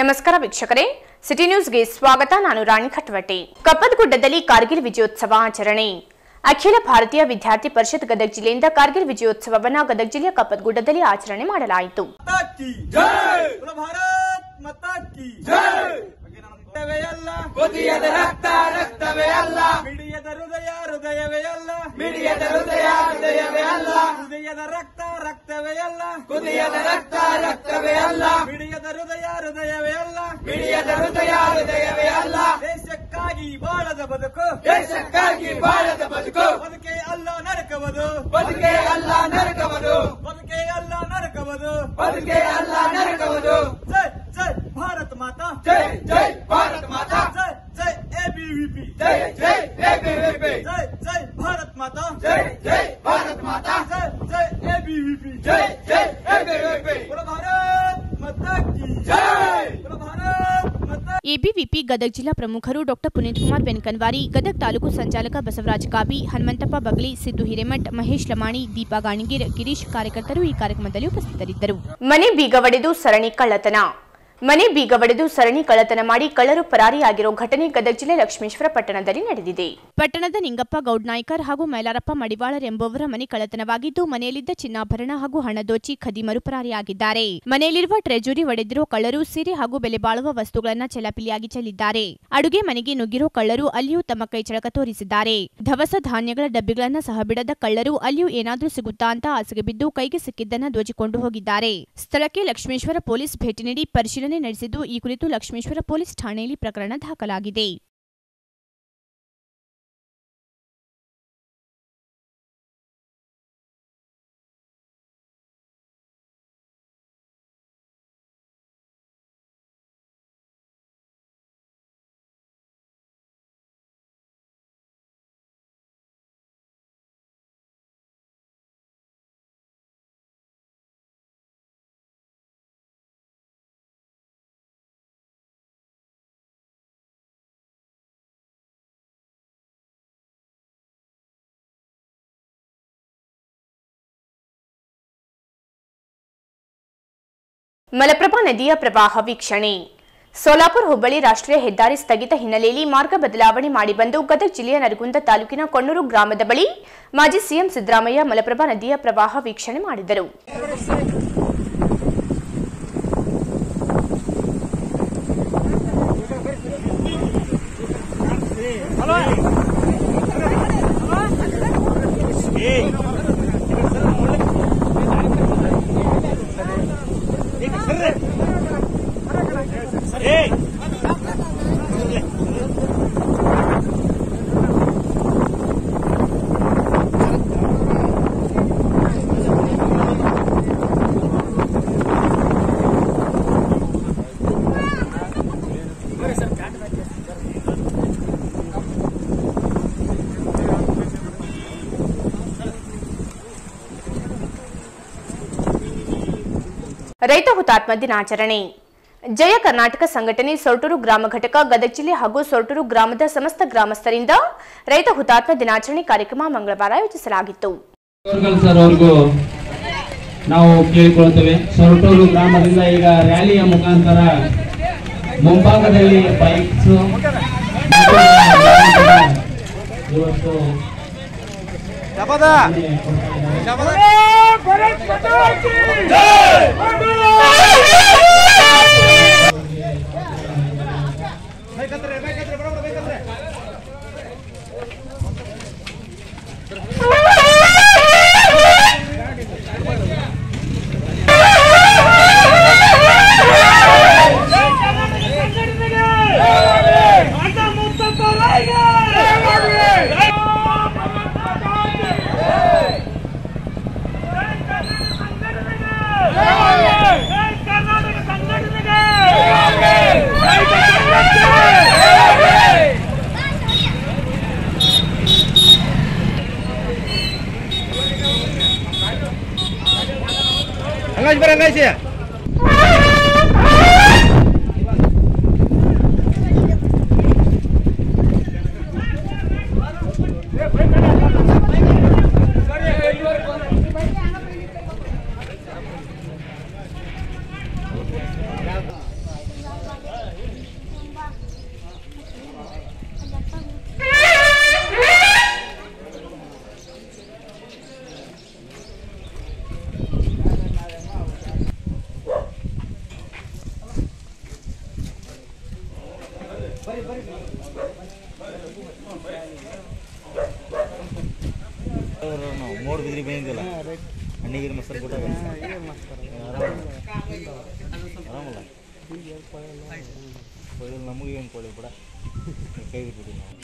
ನಮಸ್ಕಾರ ವೀಕ್ಷಕರೇ ಸಿಟಿ ನ್ಯೂಸ್ಗೆ ಸ್ವಾಗತ ನಾನು ರಾಣಿ ಖಟ್ವಟಿ ಕಪ್ಪದಗುಡ್ಡದಲ್ಲಿ ಕಾರ್ಗಿಲ್ ವಿಜಯೋತ್ಸವ ಆಚರಣೆ ಅಖಿಲ ಭಾರತೀಯ ವಿದ್ಯಾರ್ಥಿ ಪರಿಷತ್ ಗದಗ ಜಿಲ್ಲೆಯಿಂದ ಕಾರ್ಗಿಲ್ ವಿಜಯೋತ್ಸವವನ್ನು ಗದಗ ಜಿಲ್ಲೆಯ ಕಪ್ಪದಗುಡ್ಡದಲ್ಲಿ ಆಚರಣೆ ಮಾಡಲಾಯಿತು ಮಾತಾ ಕಿ ಜೈ बोलो भारत माता की ಜೈ ರಕ್ತವೇ ಅಲ್ಲ ಕುದಿಯದ ರಕ್ತ ರಕ್ತವೇ ಅಲ್ಲ ಮಿಡಿಯದ ಹೃದಯ ಹೃದಯವೇ ಅಲ್ಲ ಮಿಡಿಯದ ಹೃದಯ ಹೃದಯವೇ ಅಲ್ಲ ಹೃದಯದ ರಕ್ತ ರಕ್ತವೇ ಅಲ್ಲ ಕುದಿಯದ ರಕ್ತ ರಕ್ತವೇ ಅಲ್ಲ ಮಿಡಿಯದ ಹೃದಯ ಹೃದಯವೇ ಅಲ್ಲ ಮಿಡಿಯದ ಹೃದಯ ಹೃದಯವೇ ಅಲ್ಲ ದೇಶಕ್ಕಾಗಿ ಬಾಳದ ಬದುಕು ದೇಶಕ್ಕಾಗಿ ಬಾಳದ ಬದುಕು ಬದುಕೆ ಅಲ್ಲ ನರಕವದು ಬದುಕೆ ಅಲ್ಲ ನರಕವದು ಬದುಕೆ ಅಲ್ಲ ನರಕವದು ಬದುಕೆ ಅಲ್ಲ ನರಕವದು ಜೈ ಜೈ ಭಾರತ್ ಮಾತಾ ಜೈ ಜೈ ಭಾರತ ಮಾತಾ ಜೈ ಜೈ ಎಬಿವಿಪಿ ಜೈ ಜೈ ಎಬಿವಿಪಿ ಜೈ ಜೈ ಭಾರತ್ ಮಾತಾ ಜೈ ಜೈ ಭಾರತ ಮಾತಾ ಜೈ ಜೈ ಎಬಿವಿಪಿ ಜೈ ಜೈ ಎಬಿವಿಪಿ बोलो भारत माता की ಜೈ बोलो भारत माता ಎಬಿವಿಪಿ ಗದಗ ಜಿಲ್ಲಾ ಪ್ರಮುಖರು ಡಾಕ್ಟರ್ ಪುನೀತ್ ಕುಮಾರ್ ಬೆನ್ಕನ್ವಾರಿ ಗದಗ ತಾಲೂಕು ಸಂಚಾಲಕ ಬಸವರಾಜ ಕಾಬಿ ಹನುಮಂತಪ್ಪ ಬಗಲಿ ಸಿದ್ದು ಹಿರೇಮಠ್ ಮಹೇಶ್ ಲಮಾಣಿ ದೀಪಾ ಗಾಣಿಗೀರ್ ಗಿರೀಶ್ ಕಾರ್ಯಕರ್ತರು ಈ ಕಾರ್ಯಕ್ರಮದಲ್ಲಿ ಉಪಸ್ಥಿತರಿದ್ದರು ಮನೆ ಬೀಗ ಒಡೆದು ಸರಣಿ ಕಳ್ಳತನ ಮನೆ ಬೀಗ ಒಡೆದು ಸರಣಿ ಕಳ್ಳತನ ಮಾಡಿ ಕಳ್ಳರು ಪರಾರಿಯಾಗಿರೋ ಘಟನೆ ಗದಗ ಜಿಲ್ಲೆ ಲಕ್ಷ್ಮೇಶ್ವರ ಪಟ್ಟಣದಲ್ಲಿ ನಡೆದಿದೆ ಪಟ್ಟಣದ ನಿಂಗಪ್ಪ ಗೌಡ್ನಾಯ್ಕರ್ ಹಾಗೂ ಮೈಲಾರಪ್ಪ ಮಡಿವಾಳರ್ ಎಂಬುವರ ಮನೆ ಕಳ್ಳತನವಾಗಿದ್ದು ಮನೆಯಲ್ಲಿದ್ದ ಚಿನ್ನಾಭರಣ ಹಾಗೂ ಹಣ ದೋಚಿ ಖದೀಮರು ಪರಾರಿಯಾಗಿದ್ದಾರೆ ಮನೆಯಲ್ಲಿರುವ ಟ್ರೆಜುರಿ ಒಡೆದಿರೋ ಕಳ್ಳರು ಸೀರೆ ಹಾಗೂ ಬೆಲೆ ಬಾಳುವ ವಸ್ತುಗಳನ್ನ ಚೆಲ್ಲಾಪಿಲ್ಲಿಯಾಗಿ ಚೆಲ್ಲಿದ್ದಾರೆ ಅಡುಗೆ ಮನೆಗೆ ನುಗ್ಗಿರೋ ಕಳ್ಳರು ಅಲ್ಲಿಯೂ ತಮ್ಮ ಕೈ ಚಳಕ ತೋರಿಸಿದ್ದಾರೆ ದವಸ ಧಾನ್ಯಗಳ ಡಬ್ಬಿಗಳನ್ನ ಸಹ ಬಿಡದ ಕಳ್ಳರು ಅಲ್ಲಿಯೂ ಏನಾದ್ರೂ ಸಿಗುತ್ತಾ ಅಂತ ಆಸೆಗೆ ಬಿದ್ದು ಕೈಗೆ ಸಿಕ್ಕಿದ್ದನ್ನ ದೋಚಿಕೊಂಡು ಹೋಗಿದ್ದಾರೆ ಸ್ಥಳಕ್ಕೆ ಲಕ್ಷ್ಮೇಶ್ವರ ಪೊಲೀಸ್ ಭೇಟಿ ನೀಡಿ ಪರಿಶೀಲನೆ ನಡೆಸಿದ್ದು ಈ ಕುರಿತು ಲಕ್ಷ್ಮೇಶ್ವರ ಪೊಲೀಸ್ ಠಾಣೆಯಲ್ಲಿ ಪ್ರಕರಣ ದಾಖಲಾಗಿದೆ ಮಲಪ್ರಭಾ ನದಿಯ ಪ್ರವಾಹ ವೀಕ್ಷಣೆ ಸೋಲಾಪುರ ಹುಬ್ಬಳ್ಳಿ ರಾಷ್ಟ್ರೀಯ ಹೆದ್ದಾರಿ ಸ್ಥಗಿತ ಹಿನ್ನೆಲೆಯಲ್ಲಿ ಮಾರ್ಗ ಬದಲಾವಣೆ ಮಾಡಿ ಬಂದು ಗದಗ ಜಿಲ್ಲೆಯ ನರಗುಂದ ತಾಲೂಕಿನ ಕೊಣ್ಣೂರು ಗ್ರಾಮದ ಬಳಿ ಮಾಜಿ ಸಿಎಂ ಸಿದ್ದರಾಮಯ್ಯ ಮಲಪ್ರಭಾ ನದಿಯ ಪ್ರವಾಹ ವೀಕ್ಷಣೆ ಮಾಡಿದರು ರೈತ ಹುತಾತ್ಮ ದಿನಾಚರಣೆ ಜಯ ಕರ್ನಾಟಕ ಸಂಘಟನೆ ಸೊರಟೂರು ಗ್ರಾಮ ಘಟಕ ಗದಗ ಜಿಲ್ಲೆ ಹಾಗೂ ಸೊರಟೂರು ಗ್ರಾಮದ ಸಮಸ್ತ ಗ್ರಾಮಸ್ಥರಿಂದ ರೈತ ಹುತಾತ್ಮ ದಿನಾಚರಣೆ ಕಾರ್ಯಕ್ರಮ ಮಂಗಳವಾರ ಆಯೋಜಿಸಲಾಗಿತ್ತು ವರ್ಗಲ್ ಸರ್ ಅವ್ರಿಗೂ ನಾವು ಕೇಳಿಕೊಳ್ತೇವೆ ಸೊರಟೂರು ಗ್ರಾಮದಿಂದ ಈಗ ರ್ಯಾಲಿಯ ಮುಖಾಂತರ ಮುಂಭಾಗದಲ್ಲಿ ಬೈಕ್ಸ್ ಇವತ್ತು ಕರ್ನಾಟಕ ಸಂಘಟನೆಗೆ ಹಂಗಾಜ್ ಬರ ಹಂಗಾಜಿ ಮೂರು ಬಿದ್ರಿ ಬಂದಿಲ್ಲ ಹಣ್ಣಿಗೆ ಮೊಸರು ಕೊಟ್ಟಾಗ ಆರಾಮಲ್ಲ ಕೊಯ್ದು ನಮಗೆ ಏನು ಕೊಡಿ ಬಿಡ ಕೈ ಬಿಟ್ಬಿಡಿ ನಾವು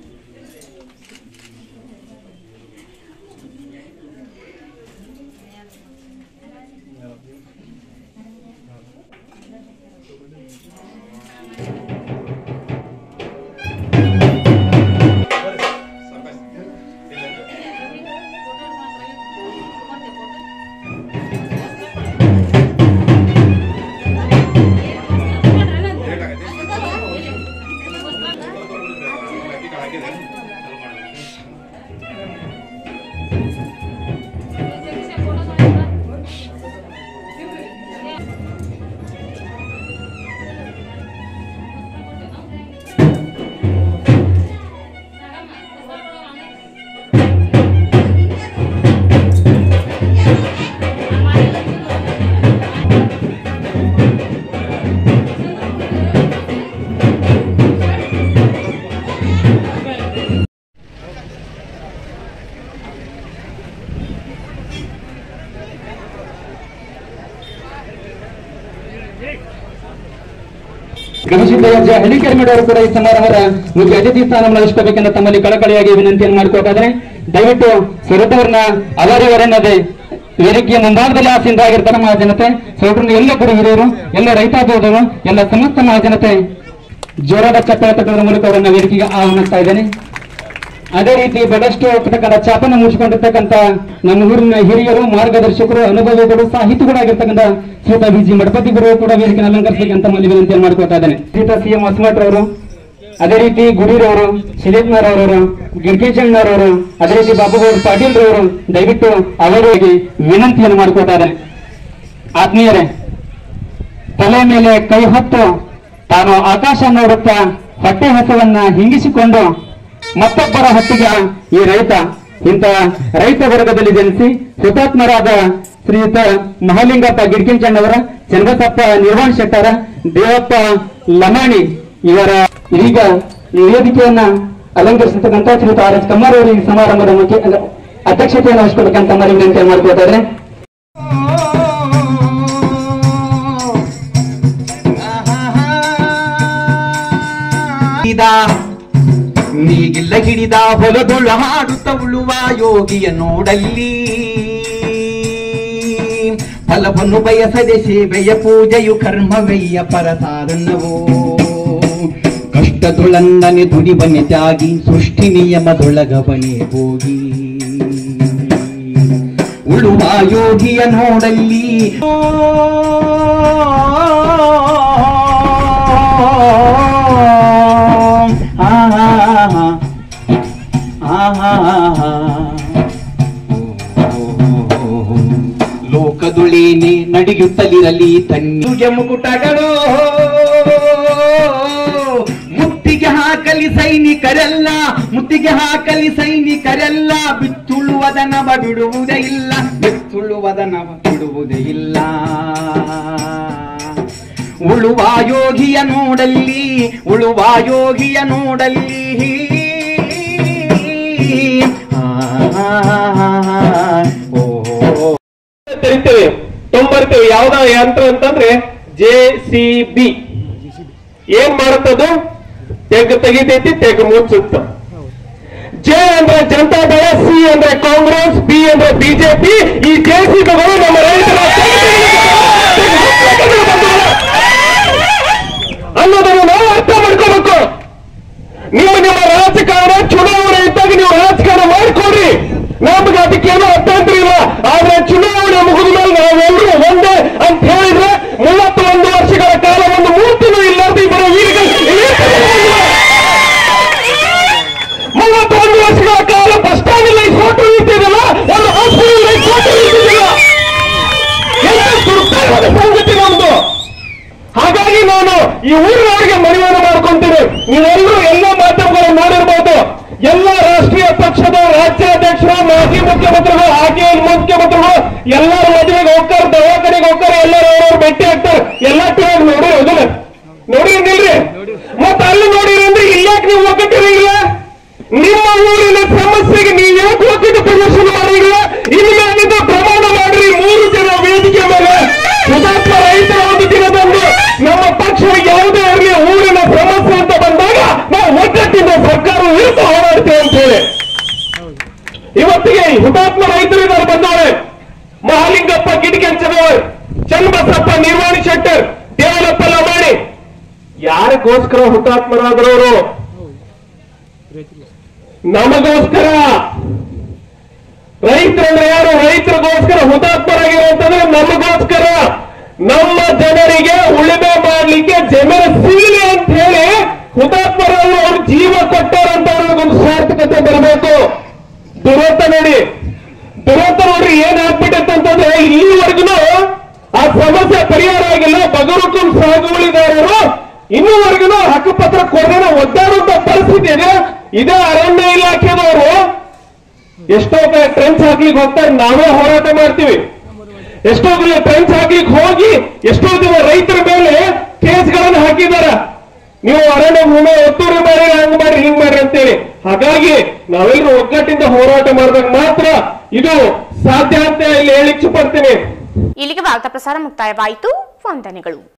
ಗವಿಸಿದ್ದ ದರ್ಜೆ ಹಳ್ಳಿಕೆರೆ ಅವರು ಕೂಡ ಈ ಸಮಾರಂಭದ ಮುಖ್ಯ ಅತಿಥಿ ಸ್ಥಾನವನ್ನು ವಹಿಸಬೇಕೆಂದು ತಮ್ಮಲ್ಲಿ ಕಳಕಳಿಯಾಗಿ ವಿನಂತಿಯನ್ನು ಮಾಡಿಕೊಟ್ಟಿದ್ದಾರೆ ದಯವಿಟ್ಟು ಸ್ವರೂಪವರನ್ನ ಅವಾರ್ಯವರನ್ನದೇ ವೇದಿಕೆಯ ಮುಂಭಾಗದಲ್ಲಿ ಆಸೆಯಿಂದ ಆಗಿರ್ತಾರೆ ಮಹಾಜನತೆ ಸೌಕರ್ಯ ಎಲ್ಲ ಗುರು ಹಿರಿಯರು ಎಲ್ಲ ರೈತಾಪೋದರು ಎಲ್ಲ ಸಮಸ್ತ ಮಹಾಜನತೆ ಜೋರಾದ ಚಪ್ಪಾಳೆ ತಟ್ಟುವುದರ ಮೂಲಕ ಅವರನ್ನ ವೇದಿಕೆಗೆ ಆಹ್ವಾನಿಸ್ತಾ ಇದ್ದೇನೆ ಅದೇ ರೀತಿ ಬಹಳಷ್ಟು ಪುಸ್ತಕದ ಚಾಪನ್ನು ಮುಗಿಸಿಕೊಂಡಿರ್ತಕ್ಕಂಥ ನಮ್ಮ ಊರಿನ ಹಿರಿಯರು ಮಾರ್ಗದರ್ಶಕರು ಅನುಭವಿಗಳು ಸಾಹಿತಿಗಳಾಗಿರ್ತಕ್ಕಂಥ ಶ್ರೀತ ಬಿ ಜಿ ಮಠಪತಿ ಗುರು ಕೂಡ ವೇದಿಕೆ ಅಲಂಕರಿಸಬೇಕಂತ ಮಲ್ಲಿ ವಿನಂತಿಯನ್ನು ಮಾಡ್ಕೊತಾ ಇದ್ದೇನೆ ಶ್ರೀತ ಸಿ ಎಂ ಹೊಸಮಠರವರು ಅದೇ ರೀತಿ ಗುಡಿರವರು ಶಿಲೇಶ್ವರ ಅವರು ಗಿಡ್ಕೇಶಣ್ಣರವರು ಅದೇ ರೀತಿ ಬಾಬುಗೌಡ ಪಾಟೀಲ್ ರವರು ದಯವಿಟ್ಟು ಅವರಿಗೆ ವಿನಂತಿಯನ್ನು ಮಾಡ್ಕೊತಾ ಇದ್ದೇನೆ ಆತ್ಮೀಯರೇ ತಲೆ ಮೇಲೆ ಕೈ ಹೊತ್ತು ತಾನು ಆಕಾಶ ನೋಡುತ್ತಾ ಹೊಟ್ಟೆ ಹಸವನ್ನ ಹಿಂಗಿಸಿಕೊಂಡು ಮತ್ತೊಬ್ಬರ ಹೊತ್ತಿಗೆ ಈ ರೈತ ಇಂಥ ರೈತ ವರ್ಗದಲ್ಲಿ ಜನಿಸಿ ಹುತಾತ್ಮರಾದ ಶ್ರೀಯುತ ಮಹಾಲಿಂಗಪ್ಪ ಗಿಡ್ಕಿಂಚಣ್ಣವರ ಚನ್ನಬಸಪ್ಪ ನಿರ್ವಾಣ್ ಶೆಟ್ಟರ ದೇವಪ್ಪ ಲಮಾಣಿ ಇವರ ಈಗ ಈ ವೇದಿಕೆಯನ್ನ ಅಲಂಕರಿಸತಕ್ಕಂಥ ಶ್ರೀಯುತ ಆರ್ ಎಸ್ ಕಮ್ಮಾರ್ ಅವರು ಈ ಸಮಾರಂಭದ ಮುಖ್ಯ ಅಲ್ಲ, ಅಧ್ಯಕ್ಷತೆಯನ್ನು ವಹಿಸ್ಕೊಳ್ಬೇಕಂತ ಮರಿ ವಿನಂತಿ ಮಾಡ್ಕೊತಾ ಇದ್ದಾರೆ ಹಿಡಿದ ನೀಗಿಲ್ಲ ಹಿಡಿದ ಹೊಲದೊಳು ಹಾಡುತ್ತ ಉಳುವ ಯೋಗಿಯ ನೋಡಲ್ಲಿ ಫಲವನ್ನು ಬಯಸದೆ ಸೇವೆಯ ಪೂಜೆಯು ಕರ್ಮವಯ್ಯ ಪರಸಾರನ್ನವೋ ಕಷ್ಟದೊಳಂದನೆ ದುಡಿಬನೆ ತ್ಯಾಗಿ ಸೃಷ್ಟಿ ನಿಯಮದೊಳಗವನೆ ಹೋಗಿ ಉಳುವ ಯೋಗಿಯ ನೋಡಲ್ಲಿ ಆ, ಆ, ಆ, ಆ. ಲೋಕದುಳೇನೆ ನಡೆಯುತ್ತಲಿರಲಿ ತನ್ನಿಗೆ ಮುಕುಟಗಳು ಮುತ್ತಿಗೆ ಹಾಕಲಿ ಸೈನಿಕರೆಲ್ಲ ಮುತ್ತಿಗೆ ಹಾಕಲಿ ಸೈನಿಕರೆಲ್ಲ ಬಿತ್ತುಳುವದನವ ಬಿಡುವುದೇ ಇಲ್ಲ ಬಿತ್ತುಳುವದನವ ಬಿಡುವುದೇ ಇಲ್ಲ ಉಳುವ ಯೋಗಿಯ ನೋಡಲ್ಲಿ ಉಳುವ ಯೋಗಿಯ ನೋಡಲ್ಲಿ ಆ, ಆ, ಆ, ಆ, ಓ ತೆರಿತೇವೆ ತೊಂಬರ್ತೇವೆ ಯಾವ್ದ ಯಂತ್ರ ಅಂತಂದ್ರೆ ಜೆ ಸಿ ಬಿ ಏನ್ ಮಾಡುತ್ತದು ತೆಗ್ ತೆಗಿತೈತಿ ತೆಗ್ ಮುಚ್ಚುತ್ತ ಜೆ ಅಂದ್ರೆ ಜನತಾ ದಳ ಸಿ ಅಂದ್ರೆ ಕಾಂಗ್ರೆಸ್ ಬಿ ಅಂದ್ರೆ ಬಿಜೆಪಿ ಈ ಜೆ ಸಿ ಬಿಗಳು ನಮ್ಮ ರೈತರ ಅನ್ನೋದನ್ನು ನಾವು ಅರ್ಥ ಮಾಡ್ಕೋಬೇಕು ನಿಮ್ಮ ನಿಮ್ಮ ರಾಜಕಾರಣ ಚುನಾವಣೆ ಇದ್ದಾಗ ನೀವು ರಾಜಕಾರಣ ಮಾಡಿಕೊಡ್ರಿ ನಮ್ಗೆ ಅದಕ್ಕೇನು ಅಭ್ಯಂತರ ಇಲ್ಲ ಆದ್ರೆ ಚುನಾವಣೆ ಮುಗಿದ ಮೇಲೆ ನಾವೆಲ್ಲರೂ ಒಂದೇ ಅಂತ ಹೇಳಿದ್ರೆ ಮೂವತ್ತೊಂದು ವರ್ಷಗಳ ಕಾಲ ಒಂದು ಮೂರ್ತಿನೂ ಇಲ್ಲಾರ್ದು ಇಬ್ಬರ ಮೂವತ್ತೊಂದು ವರ್ಷಗಳ ಕಾಲ ಬಸ್ ಸ್ಟ್ಯಾಂಡ್ ಲೈಟ್ ಫೋಟೋ ಇಟ್ಟಿರಲ್ಲ ಒಂದು ಹಾಸ್ಪಿಟಲ್ ಲೈಟ್ ಫೋಟೋ ಇಟ್ಟಿರಲಿಲ್ಲ ಎಲ್ಲ ದುರ್ದೈವದ ಸಂಗತಿ ನಮ್ದು ಹಾಗಾಗಿ ನಾನು ಈ ಊರಿನವರಿಗೆ ಮನವಿಯನ್ನು ಮಾಡ್ಕೊಂತೀನಿ ನೀವೆಲ್ಲರೂ ಎಲ್ಲ ಮಾಧ್ಯಮಗಳು ನೋಡಿರ್ಬೋದು ಎಲ್ಲ ರಾಷ್ಟ್ರೀಯ ಪಕ್ಷದ ರಾಜ್ಯಾಧ್ಯಕ್ಷರು ಮಾಜಿ ಮುಖ್ಯಮಂತ್ರಿಗಳು ಹಾಗೆ ಮುಖ್ಯಮಂತ್ರಿಗಳು ಎಲ್ಲರ ಮದುವೆಗೆ ಹೋಗ್ತಾರೆ ದವಾಖಾನೆಗೆ ಹೋಗ್ತಾರೆ ಎಲ್ಲರೂ ಅವ್ರವ್ರು ಭೇಟಿ ಆಗ್ತಾರೆ ಎಲ್ಲ ಟಿವಿ ನೋಡಿ ಹೌದಿಲ್ಲ ನೋಡಿ ನಿಲ್ರಿ ಮತ್ತೆ ಅಲ್ಲಿ ನೋಡಿ ಊರಿನ ಸಮಸ್ಯೆಗೆ ನೀವು ಯಾಕೆ ಒಗ್ಗಟ್ಟು ಪ್ರದರ್ಶನ ಮಾಡಿಲ್ಲ ಇನ್ನು ಮೇಲಿಂದ ಪ್ರಮಾಣ ಮಾಡ್ರಿ ಮೂರು ಜನ ವೇದಿಕೆ ಮೇಲೆ ಹುತಾತ್ಮ ರೈತರ ಒಂದು ದಿನದಂದು ನಮ್ಮ ಪಕ್ಷ ಯಾವುದೇ ಇರಲಿ ಊರಿನ ಸಮಸ್ಯೆ ಅಂತ ಬಂದಾಗ ನಾವು ಒಗ್ಗಟ್ಟಿಂದ ಸರ್ಕಾರ ವಿರುದ್ಧ ಹೋರಾಡ್ತೇವೆ ಅಂತ ಹೇಳಿ ಇವತ್ತಿಗೆ ಹುತಾತ್ಮ ರೈತರು ಇದ್ದಾರೆ ಬಂದವರು ಮಹಾಲಿಂಗಪ್ಪ ಗಿಡಿಕೆಂಚದವರು ಚನ್ನಬಸಪ್ಪ ನಿರ್ವಾಣಿ ಶೆಟ್ಟರ್ ದೇವರಪ್ಪ ಲಮಾಣಿ ಯಾರಿಗೋಸ್ಕರ ಹುತಾತ್ಮರಾದರವರು ನಮಗೋಸ್ಕರ ರೈತರಂದ್ರೆ ಯಾರು ರೈತರಿಗೋಸ್ಕರ ಹುತಾತ್ಮರಾಗಿರುವಂತಂದ್ರೆ ನಮಗೋಸ್ಕರ ನಮ್ಮ ಜನರಿಗೆ ಉಳಿಮೆ ಮಾಡ್ಲಿಕ್ಕೆ ಜಮೀನು ಸಿಗಲಿ ಅಂತ ಹೇಳಿ ಹುತಾತ್ಮರಾದ್ರು ಅವ್ರು ಜೀವ ಕೊಟ್ಟಾರಂತ ಅವ್ರಿಗೊಂದು ಸಾರ್ಥಕತೆ ಬರಬೇಕು ದುರಂತ ನೋಡಿ ದುರಂತ ನೋಡ್ರಿ ಏನ್ ಆಗ್ಬಿಟ್ಟೈತೆ ಅಂತಂದ್ರೆ ಇಲ್ಲಿವರೆಗೂ ಆ ಸಮಸ್ಯೆ ಪರಿಹಾರ ಆಗಿಲ್ಲ ಬಗರುಕುಂ ಸಾಗುವಳಿದಾರರು ಇನ್ನೂವರೆಗೂ ಹಕ್ಕುಪತ್ರ ಕೊಡದೇನೆ ಒದ್ದಾಡುವಂತ ಪರಿಸ್ಥಿತಿ ಇದೆ ಇದೇ ಅರಣ್ಯ ಇಲಾಖೆದವರು ಎಷ್ಟೋ ಕಡೆ ಟ್ರೆಂಚ್ ಹಾಕ್ಲಿಕ್ಕೆ ಹೋಗ್ತಾರೆ ನಾವೇ ಹೋರಾಟ ಮಾಡ್ತೀವಿ ಎಷ್ಟೋ ಕಡೆ ಟ್ರೆಂಚ್ ಹಾಕ್ಲಿಕ್ಕೆ ಹೋಗಿ ಎಷ್ಟೋ ದಿನ ರೈತರ ಮೇಲೆ ಕೇಸ್ಗಳನ್ನು ಹಾಕಿದಾರ ನೀವು ಅರಣ್ಯ ಭೂಮಿ ಒತ್ತುವರಿ ಮಾಡಿ ಹಂಗ್ ಮಾಡಿ ಹಿಂಗ್ ಮಾಡಿ ಅಂತೇಳಿ ಹಾಗಾಗಿ ನಾವೆಲ್ಲರೂ ಒಗ್ಗಟ್ಟಿಂದ ಹೋರಾಟ ಮಾಡಿದಾಗ ಮಾತ್ರ ಇದು ಸಾಧ್ಯ ಅಂತ ಇಲ್ಲಿ ಹೇಳಿಕ್ಕೆ ಪಡ್ತೀನಿ ಇಲ್ಲಿಗೆ ವಾರ್ತಾ ಪ್ರಸಾರ ಮುಕ್ತಾಯವಾಯಿತು ವಂದನೆಗಳು